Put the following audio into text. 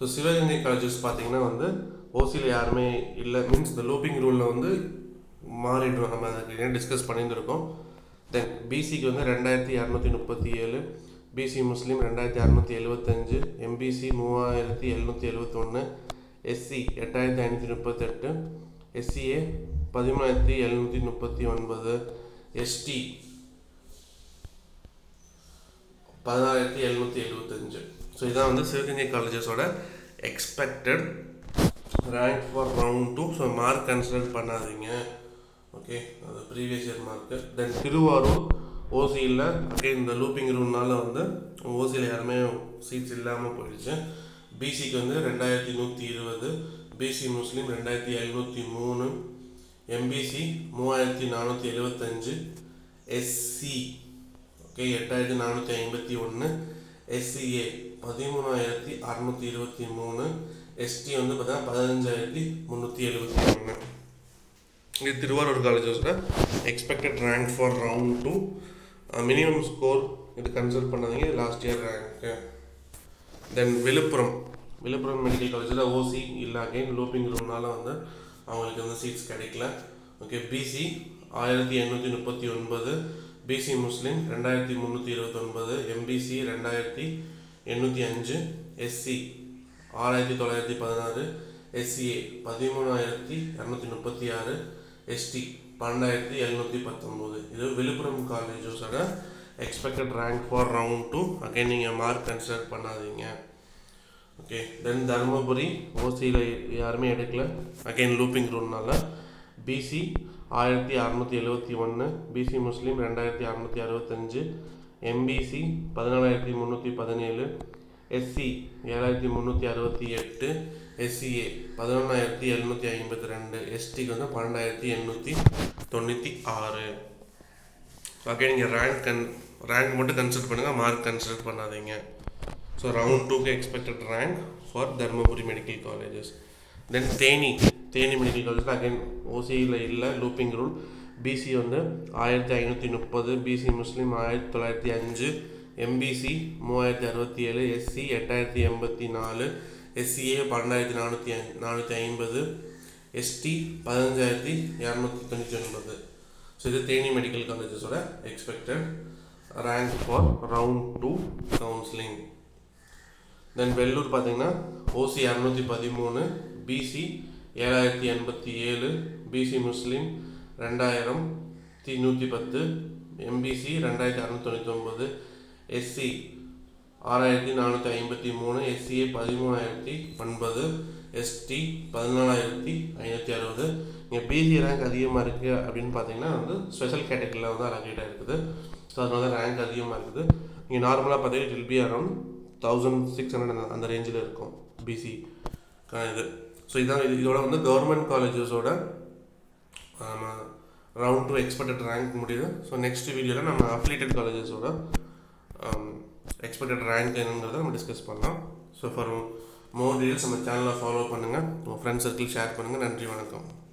so Sivaganga colleges பார்த்தீங்கன்னா வந்து ஓசியில் யாருமே இல்லை மீன்ஸ் இந்த லூப்பிங் ரூலில் வந்து மாறிடும் நம்ம அதை டிஸ்கஸ் பண்ணியிருந்திருக்கோம் தென் பிசிக்கு வந்து ரெண்டாயிரத்தி இரநூத்தி முப்பத்தி ஏழு பிசி முஸ்லீம் ரெண்டாயிரத்தி அறநூற்றி எழுபத்தஞ்சு எம்பிசி மூவாயிரத்தி எழுநூற்றி எழுபத்தொன்று எஸ்சி எட்டாயிரத்தி ஐநூற்றி முப்பத்தெட்டு எஸ்சிஏ பதிமூணாயிரத்தி எழுநூற்றி முப்பத்தி ஒன்பது எஸ்டி பதினாயிரத்தி எழுநூற்றி எழுபத்தஞ்சு ஸோ இதான் வந்து சிவகங்கை காலேஜஸோட expected rank for round two so mark consider பண்ணாதீங்க ஓகே அது previous year mark then Thiruvarur ஓசியில் அகைன் இந்த லூப்பிங் ரூல்னால வந்து ஓசியில் யாருமே சீட்ஸ் இல்லாமல் போயிடுச்சு பிசிக்கு வந்து ரெண்டாயிரத்தி நூற்றி இருபது பிசி முஸ்லீம் ரெண்டாயிரத்தி எழுநூற்றி மூணு எம்பிசி மூவாயிரத்தி நானூற்றி எழுபத்தஞ்சு எஸ்சி ஓகே எட்டாயிரத்தி நானூற்றி ஐம்பத்தி ஒன்று எஸ்சிஏ பதிமூணாயிரத்தி அறநூற்றி இருபத்தி மூணு எஸ்டி வந்து பார்த்தீங்கன்னா பதினஞ்சாயிரத்தி முந்நூற்றி எழுபத்தி ஒன்று இது திருவாரூர் காலேஜஸோட expected rank for round two minimum score இது கன்சிடர் பண்ணாதீங்க last year rank then Villupuram Villupuram medical காலேஜில் ஓசி இல்லை அகைன் லூப்பிங் ரூம்னால வந்து அவங்களுக்கு வந்து சீட்ஸ் கிடைக்கல ஓகே பிசி ஆயிரத்தி எண்ணூற்றி முப்பத்தி ஒன்பது பிசி முஸ்லீம் ரெண்டாயிரத்தி முந்நூற்றி இருபத்தொன்பது எம்பிசி ரெண்டாயிரத்தி எண்ணூற்றி அஞ்சு எஸ்சி ஆறாயிரத்தி தொள்ளாயிரத்தி பதினாறு எஸ்சிஏ பதிமூணாயிரத்தி இரநூத்தி முப்பத்தி ஆறு எஸ்டி பன்னெண்டாயிரத்தி எழுநூற்றி பத்தொம்போது இது விழுப்புரம் காலேஜஸோட expected rank for round two again நீங்கள் மார்க் கன்சிடர் பண்ணாதீங்க ஓகே தென் தருமபுரி ஓசியில் யாருமே எடுக்கல அகைன் லூப்பிங் ரூல்னால பிசி ஆயிரத்தி அறநூற்றி எழுபத்தி ஒன்று பிசி முஸ்லீம் ரெண்டாயிரத்தி அறநூற்றி அறுபத்தஞ்சு எம்பிசி பதினாலாயிரத்தி முந்நூற்றி பதினேழு எஸ்சி ஏழாயிரத்தி முந்நூற்றி அறுபத்தி எட்டு எஸ்சிஏ பதினொன்றாயிரத்தி எழுநூற்றி ஐம்பத்தி ரெண்டு எஸ்டிக்கு வந்து பன்னெண்டாயிரத்தி எண்ணூற்றி தொண்ணூற்றி ஆறு ஓகே நீங்கள் ரேங்க் கன் ரேங்க் மட்டும் கன்சிடர் பண்ணுங்கள் மார்க் கன்சிடர் பண்ணாதீங்க ஸோ ரவுண்ட் டூக்கு expected rank for Dharmapuri medical colleges then Theni Theni medical காலேஜில் அகைன் ஓசியில் இல்லை லூப்பிங் ரூல் பிசி வந்து ஆயிரத்தி ஐநூற்றி முப்பது பிசி முஸ்லீம் ஆயிரத்தி தொள்ளாயிரத்தி அஞ்சு எம்பிசி மூவாயிரத்தி அறுபத்தி ஏழு எஸ்சி எட்டாயிரத்தி எண்பத்தி நாலு எஸ்சிஏ பன்னெண்டாயிரத்தி நானூற்றி நானூற்றி ஐம்பது எஸ்டி பதினஞ்சாயிரத்தி இரநூத்தி தொண்ணூற்றி ஒன்பது ஸோ இது தேனி மெடிக்கல் காலேஜஸோட expected rank for round two counselling then Vellore பார்த்தீங்கன்னா ஓசி இரநூத்தி பதிமூணு பிசி ஏழாயிரத்தி எண்பத்தி ஏழு பிசி முஸ்லீம் ரெண்டாயிரம் தி நூற்றி பத்து எம்பிசி ரெண்டாயிரத்தி அறநூற்றி தொண்ணூற்றி ஒம்பது எஸ்சி ஆறாயிரத்தி நானூற்றி ஐம்பத்தி மூணு எஸ்சிஏ பதிமூணாயிரத்தி ஒன்பது எஸ்டி பதினாலாயிரத்தி ஐநூற்றி அறுபது இங்கே பிசி ரேங்க் அதிகமாக இருக்குது அப்படின்னு பார்த்தீங்கன்னா வந்து ஸ்பெஷல் கேட்டகரியில் வந்து அலகேட்டாக இருக்குது ஸோ அதனால தான் ரேங்க் அதிகமாக இருக்குது இங்கே நார்மலாக பார்த்தீங்கன்னா it will be around thousand six hundred அந்த ரேஞ்சில் இருக்கும் பிசி இது ஸோ இதான் இது இதோட வந்து கவர்மெண்ட் காலேஜஸோட ரவுண்ட் டூ எக்ஸ்பெக்டட் ரேங்க் முடியுது ஸோ நெக்ஸ்ட் வீடியோவில் நம்ம அஃபிலியேட்டட் காலேஜஸோட எக்ஸ்பெக்டட் ரேங்க் என்னங்கிறத நம்ம டிஸ்கஸ் பண்ணலாம் ஸோ ஃபார் மோர் டீடைல்ஸ் நம்ம சேனலை ஃபாலோ பண்ணுங்கள் உங்கள் ஃப்ரெண்ட்ஸ் சர்க்கிள் ஷேர் பண்ணுங்கள் நன்றி வணக்கம்